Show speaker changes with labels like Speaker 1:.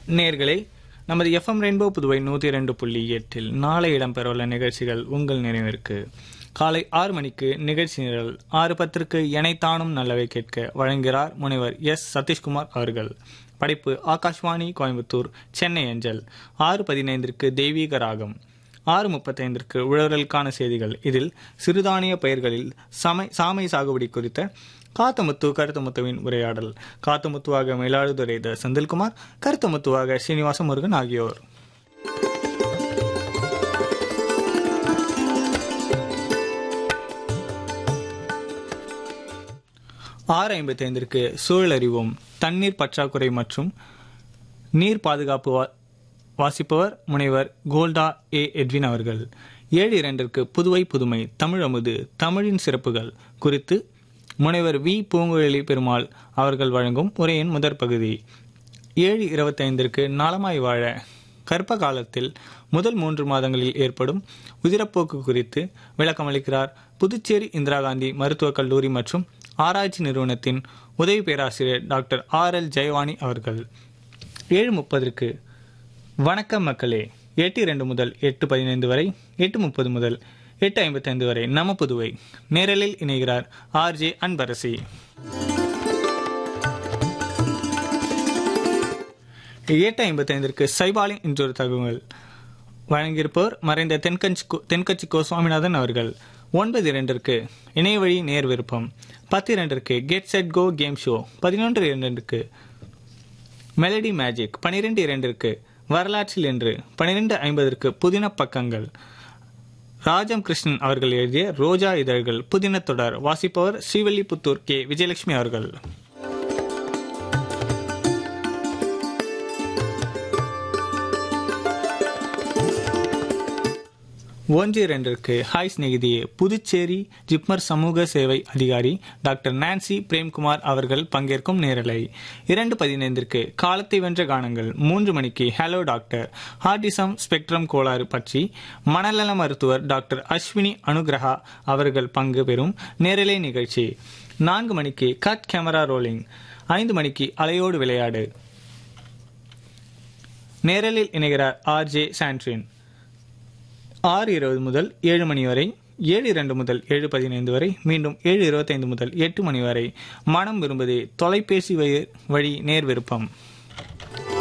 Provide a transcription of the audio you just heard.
Speaker 1: நேர்களே நமது FM rainbow Puduvai நூற்றி ரெண்டு புள்ளி எட்டில் நாளை இடம்பெறவுள்ள நிகழ்ச்சிகள் உங்கள் நினைவிற்கு காலை ஆறு மணிக்கு நிகழ்ச்சி நிரல் ஆறு பத்திற்கு எனைத்தானும் நல்லவை கேட்க வழங்குகிறார் முனைவர் எஸ் சதீஷ்குமார் அவர்கள் படைப்பு ஆகாஷ்வாணி கோயம்புத்தூர் சென்னை அஞ்சல் ஆறு பதினைந்திற்கு தெய்வீக ராகம் ஆறு முப்பத்தைந்திற்கு உழவர்களுக்கான செய்திகள் இதில் சிறுதானிய பயிர்களில் சமை சாமை சாகுபடி குறித்த காத்தமுத்து கருத்தமுத்துவின் உரையாடல் காத்தமுத்துவாக மயிலாடுதுறை த செந்தில்குமார் கருத்தமுத்துவாக ஸ்ரீனிவாச முருகன் ஆகியோர் ஆறு ஐம்பத்தி ஐந்திற்கு சூழல் அறிவோம் தண்ணீர் பற்றாக்குறை மற்றும் நீர் பாதுகாப்பு வா- வாசிப்பவர் முனைவர் கோல்டா ஏ எட்வின் அவர்கள் ஏழு இரண்டிற்கு புதுவை புதுமை தமிழ் அமுது தமிழின் சிறப்புகள் குறித்து முனைவர் வி பூங்குழலி பெருமாள் அவர்கள் வழங்கும் உரையின் முதற் பகுதி ஏழு இருபத்தைந்திற்கு நலமாய் வாழ கர்ப்ப காலத்தில் முதல் மூன்று மாதங்களில் ஏற்படும் உதிரப்போக்கு குறித்து விளக்கமளிக்கிறார் புதுச்சேரி இந்திரா காந்தி மருத்துவக் கல்லூரி மற்றும் ஆராய்ச்சி நிறுவனத்தின் உதவி பேராசிரியர் டாக்டர் ஆர் எல் ஜெயவாணி அவர்கள் ஏழு முப்பதற்கு வணக்கம் மக்களே எட்டு இரண்டு முதல் எட்டு பதினைந்து வரை எட்டு முப்பது முதல் எட்டு ஐம்பத்தைந்து வரை நம புதுவை நேரலில் இணைகிறார் ஆர் ஜே அன்பரசி எட்டு ஐம்பத்தைந்திற்கு சைபாலின் இன்றொரு தகவல் வழங்கியிருப்பவர் மறைந்த தென்கட்சி கோ- தென்கட்சி கோ சுவாமிநாதன் அவர்கள் ஒன்பது இரண்டிற்கு இணைய வழி நேர் விருப்பம் பத்து இரண்டிற்கு get set go game show பதினொன்று இரண்டிற்கு மெலடி மேஜிக் பனிரெண்டு இரண்டிற்கு வரலாற்றில் என்று பனிரெண்டு ஐம்பதற்கு புதின பக்கங்கள் ராஜம் கிருஷ்ணன் அவர்கள் எழுதிய ரோஜா இதழ்கள் புதின தொடர் வாசிப்பவர் ஸ்ரீவல்லிபுத்தூர் கே விஜயலட்சுமி அவர்கள் ஒன்று இரண்டிற்கு ஹாய் சிநேகிதியே புதுச்சேரி ஜிப்மர் சமூக சேவை அதிகாரி டாக்டர் நான்சி பிரேம்குமார் அவர்கள் பங்கேற்கும் நேரலை இரண்டு பதினைந்திற்கு காலத்தை வென்ற கானங்கள் மூன்று மணிக்கு ஹலோ டாக்டர் ஹார்டிசம் ஸ்பெக்ட்ரம் கோளாறு பற்றி மனநல மருத்துவர் டாக்டர் அஸ்வினி அனுகிரகா அவர்கள் பங்கு பெறும் நேரலை நிகழ்ச்சி நான்கு மணிக்கு கட் கேமரா ரோலிங் ஐந்து மணிக்கு அலையோடு விளையாடு நேரலில் இணைகிறார் ஆர் ஜே சாண்ட்ரின் ஆறு இருபது முதல் ஏழு மணி வரை ஏழு இரண்டு முதல் ஏழு பதினைந்து வரை மீண்டும் ஏழு இருபத்தைந்து முதல் எட்டு மணி வரை மனம் விரும்புதே தொலைபேசி வழி- வழி நேர் விருப்பம்